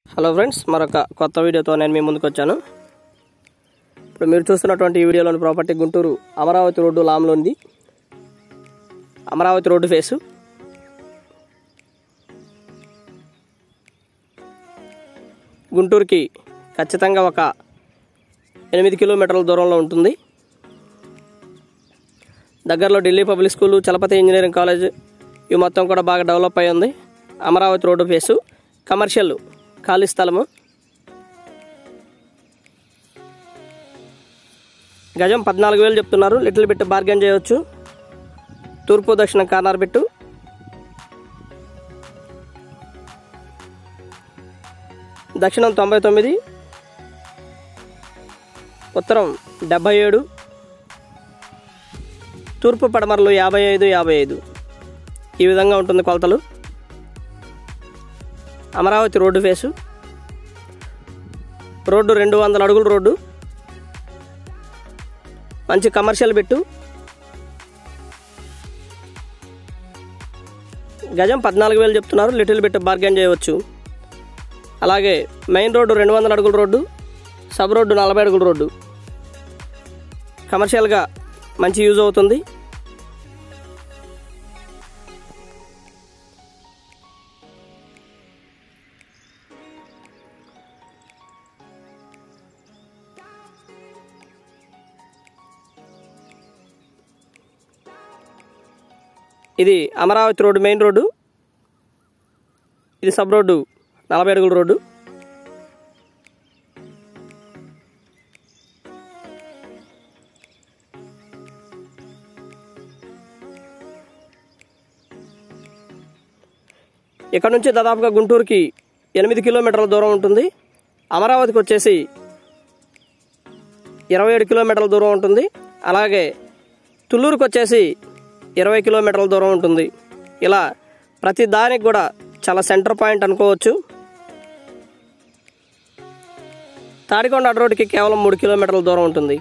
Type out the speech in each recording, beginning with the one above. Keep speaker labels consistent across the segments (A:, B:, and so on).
A: hello friends మరొక కొత్త వీడియోతో నేను మీ ముందుకు వచ్చాను ఇప్పుడు మీరు చూస్తున్నటువంటి ఈ వీడియోలోని ప్రాపర్టీ గుంటూరు అమరావతి రోడ్డు లామ్లో ఉంది అమరావతి రోడ్డు ఫేసు గుంటూరుకి ఖచ్చితంగా ఒక ఎనిమిది కిలోమీటర్ల దూరంలో ఉంటుంది దగ్గరలో Delhi public school Chalapathi engineering college ఇవి మొత్తం కూడా బాగా డెవలప్ అయి ఉంది అమరావతి రోడ్డు ఫేసు కమర్షియల్ ఖాళీ స్థలము గజం పద్నాలుగు వేలు చెప్తున్నారు లిటిల్ బిట్ బార్గెన్ చేయవచ్చు తూర్పు దక్షిణ కార్నర్ బిట్టు దక్షిణం తొంభై తొమ్మిది ఉత్తరం డెబ్భై ఏడు తూర్పు పడమరలు యాభై ఐదు యాభై ఐదు ఈ విధంగా ఉంటుంది కొలతలు అమరావతి రోడ్డు ఫేసు రోడ్డు రెండు వందల అడుగుల రోడ్డు మంచి కమర్షియల్ బిట్టు గజం పద్నాలుగు వేలు చెప్తున్నారు లిటిల్ బిట్ బార్గెన్ చేయవచ్చు అలాగే మెయిన్ రోడ్డు రెండు వందల అడుగుల రోడ్డు సబ్ రోడ్డు నలభై అడుగుల రోడ్డు కమర్షియల్గా మంచి యూజ్ అవుతుంది ఇది అమరావతి రోడ్డు మెయిన్ రోడ్డు ఇది సబ్ రోడ్డు నలభై అడుగుల రోడ్డు ఇక్కడ నుంచి దాదాపుగా గుంటూరుకి ఎనిమిది కిలోమీటర్ల దూరం ఉంటుంది అమరావతికి వచ్చేసి ఇరవై ఏడు కిలోమీటర్ల దూరం ఉంటుంది అలాగే తుళ్ళూరుకి వచ్చేసి ఇరవై కిలోమీటర్ల దూరం ఉంటుంది ఇలా ప్రతి దానికి కూడా చాలా సెంటర్ పాయింట్ అనుకోవచ్చు తాడికొండ అడ్ రోడ్డుకి కేవలం మూడు కిలోమీటర్ల దూరం ఉంటుంది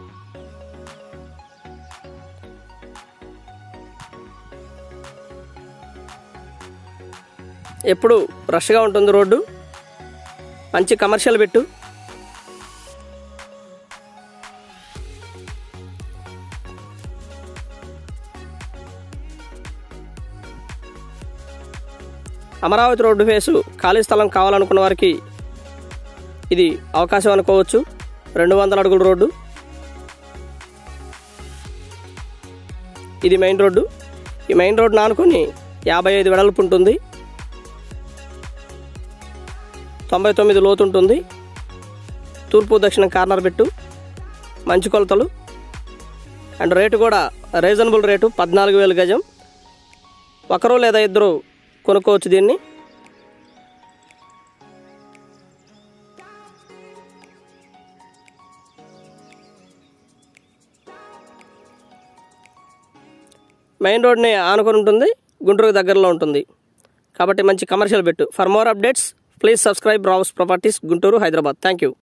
A: ఎప్పుడు రష్గా ఉంటుంది రోడ్డు మంచి కమర్షియల్ పెట్టు అమరావతి రోడ్డు ఫేసు ఖాళీ స్థలం కావాలనుకున్న వారికి ఇది అవకాశం అనుకోవచ్చు రెండు వందల అడుగుల రోడ్డు ఇది మెయిన్ రోడ్డు ఈ మెయిన్ రోడ్డు ఆనుకొని యాభై ఐదు వెడల్పు ఉంటుంది తొంభై తొమ్మిది లోతు ఉంటుంది తూర్పు దక్షిణ కార్నర్ పెట్టు మంచి కొలతలు అండ్ రేటు కూడా రీజనబుల్ రేటు పద్నాలుగు వేలు గజం ఒకరు లేదా ఇద్దరు కొనుక్కోవచ్చు దీన్ని మెయిన్ రోడ్ని ఆనుకొని ఉంటుంది గుంటూరుకు దగ్గరలో ఉంటుంది కాబట్టి మంచి కమర్షియల్ పెట్టు for more updates please subscribe Rao's properties Guntur Hyderabad thank you